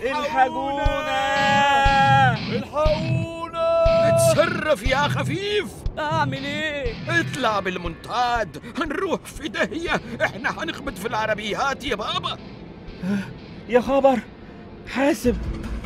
الحقونا الحقونا اتصرف يا خفيف اعمل ايه اطلع بالمنطاد هنروح في داهية احنا هنخبط في العربيات يا بابا يا خبر حاسب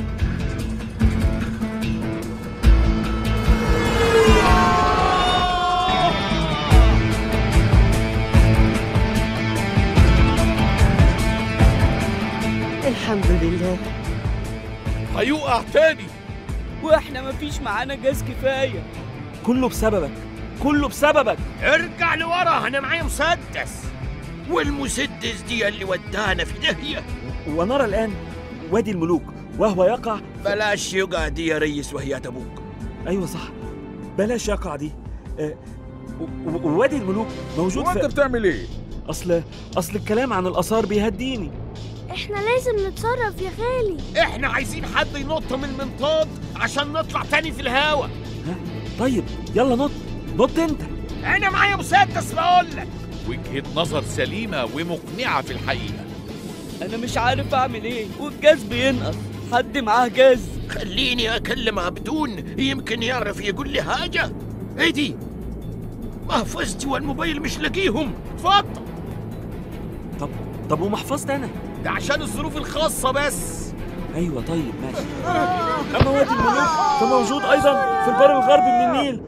الحمد لله هيقع تاني واحنا مفيش معانا جاز كفايه كله بسببك كله بسببك ارجع لورا انا معايا مسدس والمسدس دي اللي ودانا في داهية ونرى الان وادي الملوك وهو يقع بلاش يقع دي يا ريس وهي ابوك ايوه صح بلاش يقع دي آه، و- و- ووادي الملوك موجود هو انت في بتعمل ايه اصل اصل الكلام عن الاثار بيهديني احنا لازم نتصرف يا خالي احنا عايزين حد ينط من المنطاد عشان نطلع تاني في الهوا ها طيب يلا نط نط انت انا معايا مسدس بقول لك وجهة نظر سليمة ومقنعة في الحقيقة انا مش عارف اعمل ايه والجاز بينقص حد معاه جاز خليني اكلم عبدون يمكن يعرف يقول لي حاجة ايه دي محفظتي والموبايل مش لاقيهم اتفضل طب طب ومحفظتي انا ده عشان الظروف الخاصة بس ايوه طيب ماشي اما وادي الملوك فموجود ايضا في البر الغربي من النيل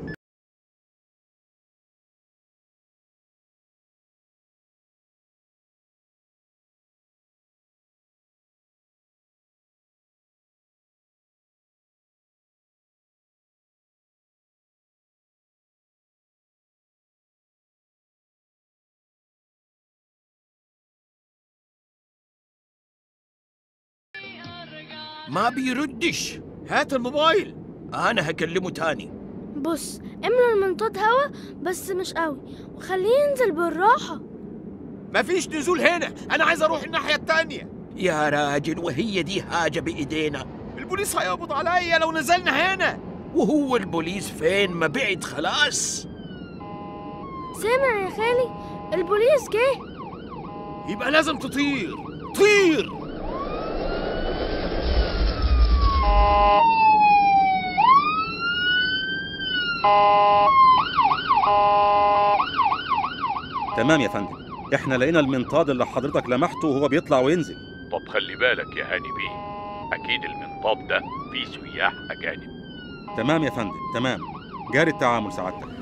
ما بيردش هات الموبايل انا هكلمه تاني بص املى المنطاد هوا بس مش قوي وخليه ينزل بالراحة مفيش نزول هنا انا عايز اروح الناحية التانية يا راجل وهي دي حاجة بايدينا البوليس هيقبض عليا لو نزلنا هنا وهو البوليس فين ما بعد خلاص سامع يا خالي البوليس جه يبقى لازم تطير طير تمام يا فندم احنا لقينا المنطاد اللي حضرتك لمحته وهو بيطلع وينزل طب خلي بالك يا هاني بيه أكيد المنطاد ده فيه سياح أجانب تمام يا فندم تمام جاري التعامل سعادتك